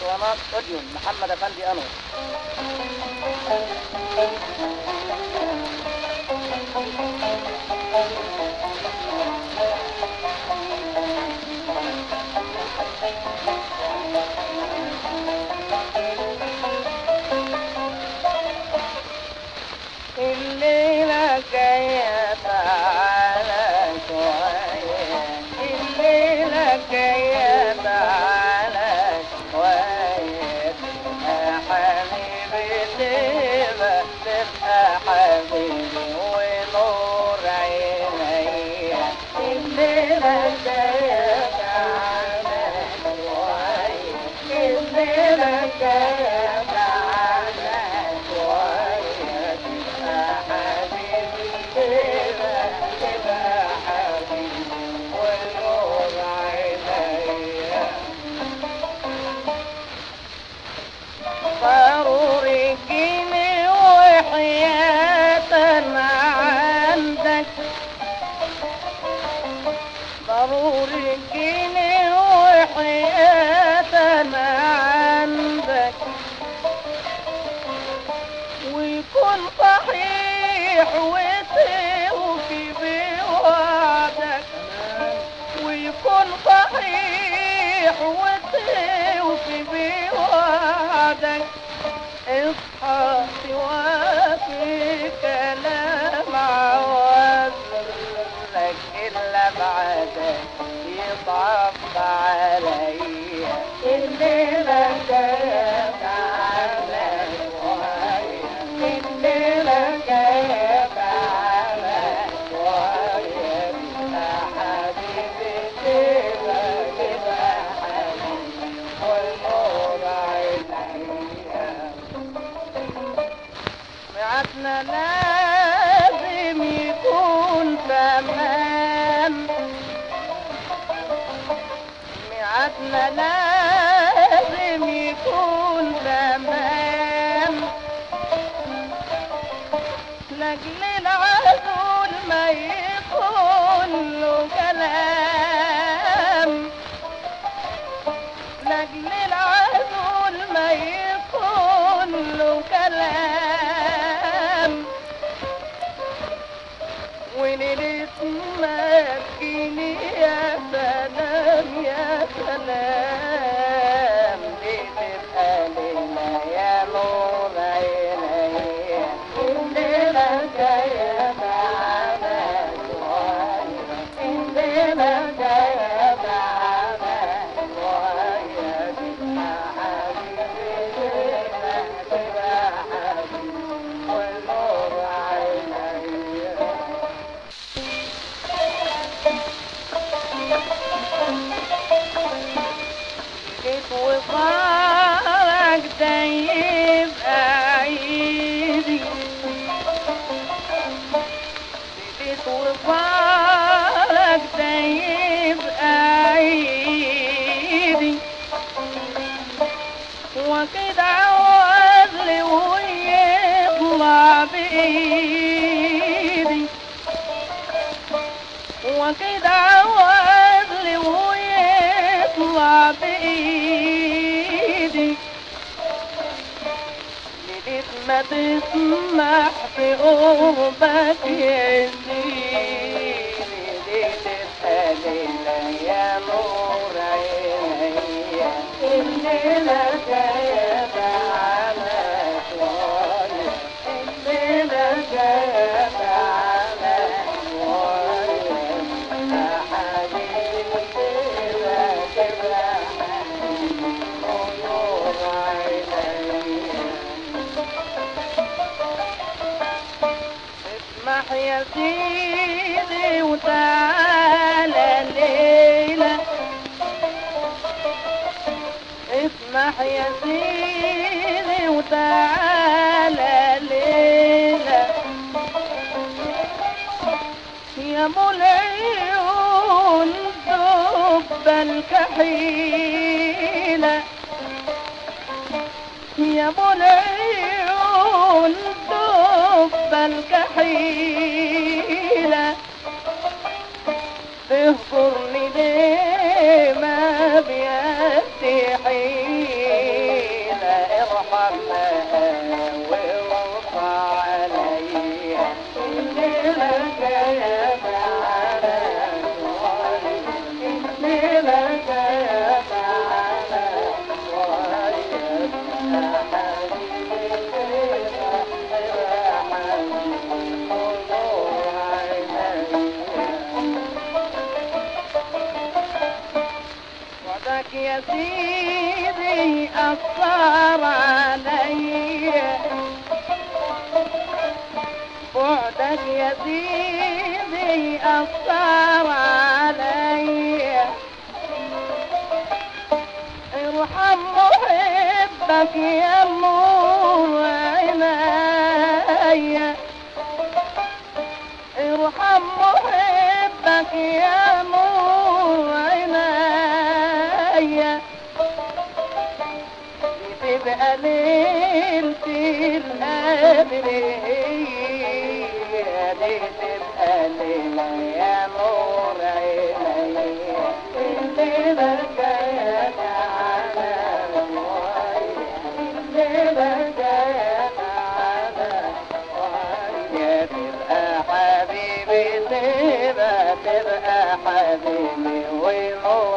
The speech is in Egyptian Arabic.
اسطوانات اوديون محمد افندي انور الليلة جاية تعالى شوية الليلة جاية تعالى شوية تبقى حبيبي تبقى تبقى حبيبي ونور عيني الليلة جاية تعالى شوية الليلة جاية تعالى شوية تبقى حبيبي تبقى تبقى حبيبي ونور عيني ضروري جيني وحياة عندك ضروري جيني وحياة عندك ويكون صحيح وتوفي بوعدك ويكون صحيح وتوفي بوعدك اصحى توافي كلام عوزلك إلا بعدك يصعب عليا الليلة جاية على شوية الليلة جاية على شوية يا حبيبي تبقى تبقى حبيبي والنور عينيا ميعادنا لازم يكون تمام ميعادنا لازم يكون تمام لاجل العزول ما يكون له كلام لاجل العزول ما يكون له كلام وليلة ما تجيني يا سلام يا سلام دي تبقى ليلة يا نور عيني الليلة جاية معانا شوية الليلة جاية معانا شوية تبقى حبيبي تبقى تبقى حبيبي والنور عيني جيت وفارك ده يبقى عيدي جيت وفارك ده يبقى عيدي وكده عوض لي ويطلع بإيدي وكده عوض لي ويطلع بإيدي ليلة ما تسمح في قربك يزيد ليلة ليلة يا نور عيني الليلة جاية على شوية الليلة جاية على شوية يا حبيبي كده كده حبيبي نور عيني اسمح يا سيدي وتعالى ليلة اسمح يا سيدي وتعالى ليلة يا ابو العيون دب الكحيلة يا ابو العيون دب الكحيلة تهجرني ليه ما بيدي حيلة بعدك يا سيدي أثر علي بعدك يا سيدي أثر علي ارحم محبك يا نور عيني ارحم محبك يا نور عيني تبقى ليلتي الأبرية دي تبقى ليلة يا نور عيني الليلة جاية على الليلة جاية على يا تبقى حبيبي تبقى تبقى حبيبي ونور